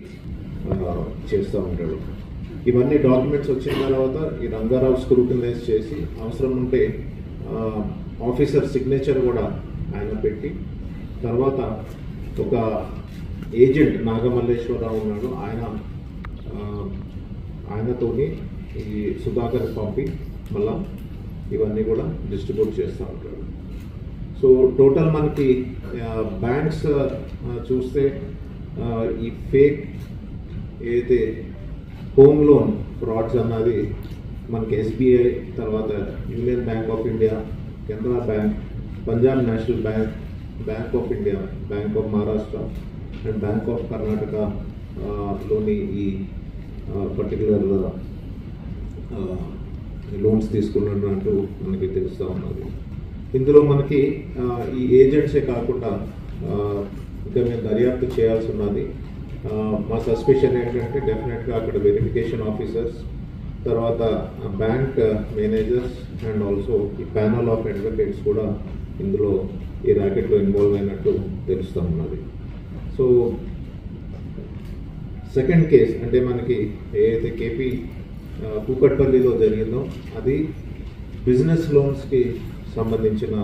చేస్తూ ఉంటాడు ఇవన్నీ డాక్యుమెంట్స్ వచ్చిన తర్వాత ఈ రంగారావు స్క్రూటినైజ్ చేసి అవసరం ఉంటే ఆఫీసర్ సిగ్నేచర్ కూడా ఆయన పెట్టి తర్వాత ఒక ఏజెంట్ నాగమల్లేశ్వరరావు ఉన్నాడు ఆయన ఆ, ఆయనతోని ఈ సుధాకర్ పంపి మళ్ళా ఇవన్నీ కూడా డిస్ట్రిబ్యూట్ చేస్తూ ఉంటాడు సో టోటల్ మనకి బ్యాంక్స్ చూస్తే ఆ, ఈ ఫేక్ ఏదైతే హోమ్ లోన్ ఫ్రాడ్స్ అన్నది మనకి ఎస్బీఐ తర్వాత Union Bank of India Canara Bank Punjab National Bank Bank of India Bank of Maharashtra and Bank of Karnataka ఆ, లోని ఈ పర్టికులర్ లోన్స్ తీసుకున్నట్టు మనకి తెలుస్తూ ఉన్నది ఇందులో మనకి ఆ, ఈ ఏజెంట్సే కాకుండా ఆ, ఇంకా మేము దర్యాప్తు చేయాల్సి ఉన్నది ఆ, మా సస్పెషన్ ఏంటంటే డెఫినెట్గా అక్కడ వెరిఫికేషన్ ఆఫీసర్స్ తర్వాత బ్యాంక్ మేనేజర్స్ అండ్ ఆల్సో ఈ ప్యానల్ ఆఫ్ అడ్వకేట్స్ కూడా ఇందులో ఈ ర్యాకెట్లో ఇన్వాల్వ్ అయినట్టు తెలుస్తూ ఉన్నది సో సెకండ్ కేస్ అంటే మనకి ఏదైతే కేపీ ఆ, కూకట్పల్లిలో జరిగిందో అది బిజినెస్ లోన్స్కి సంబంధించిన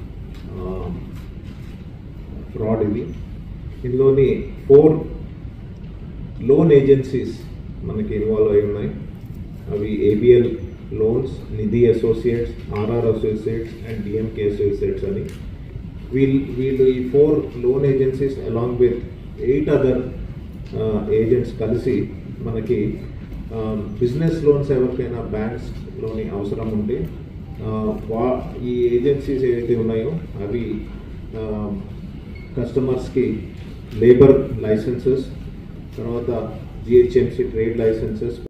ఫ్రాడ్ ఇది ఇందులోని ఫోర్ లోన్ ఏజెన్సీస్ మనకి ఇన్వాల్వ్ అయి ఉన్నాయి అవి ABL loans Nidhi Associates RR Associates and DMK Associates అని వీళ్ళు వీళ్ళు ఈ four loan agencies along with eight other agents కలిసి మనకి బిజినెస్ లోన్స్ ఎవరికైనా బ్యాంక్స్లోని అవసరం ఉంటే ఆ, వా ఈ ఏజెన్సీస్ ఏవైతే ఉన్నాయో అవి కస్టమర్స్కి లేబర్ లైసెన్సెస్ తర్వాత జిహెచ్ఎంసి ట్రేడ్ లైసెన్సెస్